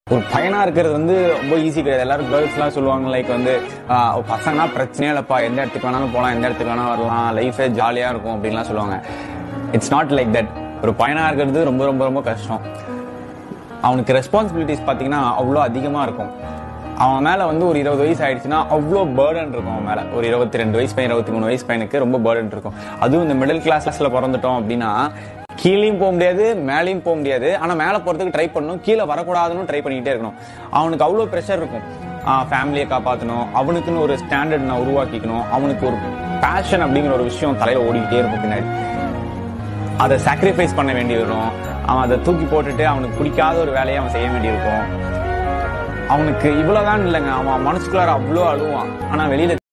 ஒரு பையனா இருக்கிறது வந்து ரொம்ப ஈஸி கிடையாது எல்லாரும் கேர்ள்ஸ் எல்லாம் சொல்லுவாங்க லைக் வந்து ஆஹ், பசங்கன்னா பிரச்சனையே இல்லப்பா எந்த இடத்துக்கு வேணாலும் போகலாம் எந்த இடத்துக்கு வேணாலும் வரலாம் லைஃபே ஜாலியா இருக்கும் அப்படின்லாம் சொல்லுவாங்க இட்ஸ் நாட் லைக் தட் ஒரு பையனா இருக்கிறது ரொம்ப ரொம்ப ரொம்ப கஷ்டம் அவனுக்கு ரெஸ்பான்சிபிலிட்டிஸ் பார்த்தீங்கன்னா அவ்வளோ அதிகமாக இருக்கும் அவன் மேலே வந்து ஒரு இருபது வயசு ஆயிடுச்சுன்னா அவ்வளோ பேர்டன் இருக்கும் அவன் மேலே ஒரு இருபத்தி ரெண்டு வயசு பையன் இருபத்தி மூணு வயசு பையனுக்கு ரொம்ப பேர்டன் இருக்கும் அதுவும் இந்த மிடில் கிளாஸஸ்ல பிறந்துட்டோம் அப்படின்னா கீழேயும் போக முடியாது மேலேயும் போக முடியாது ஆனால் மேலே போகிறதுக்கு ட்ரை பண்ணணும் கீழே வரக்கூடாதுன்னு ட்ரை பண்ணிக்கிட்டே இருக்கணும் அவனுக்கு அவ்வளோ ப்ரெஷர் இருக்கும் ஃபேமிலியை காப்பாற்றணும் அவனுக்குன்னு ஒரு ஸ்டாண்டர்ட் நான் உருவாக்கிக்கணும் அவனுக்கு ஒரு பேஷன் அப்படிங்கிற ஒரு விஷயம் தலையில் ஓடிக்கிட்டே இருக்கும் பின்னாடி அதை சாக்ரிஃபைஸ் பண்ண வேண்டி வரும் அவன் அதை தூக்கி போட்டுட்டு அவனுக்கு பிடிக்காத ஒரு வேலையை அவன் செய்ய வேண்டியிருக்கும் அவனுக்கு இவ்வளவுதான் இல்லைங்க அவன் மனசுக்குள்ளார அவ்வளோ அழுவான் ஆனா வெளியில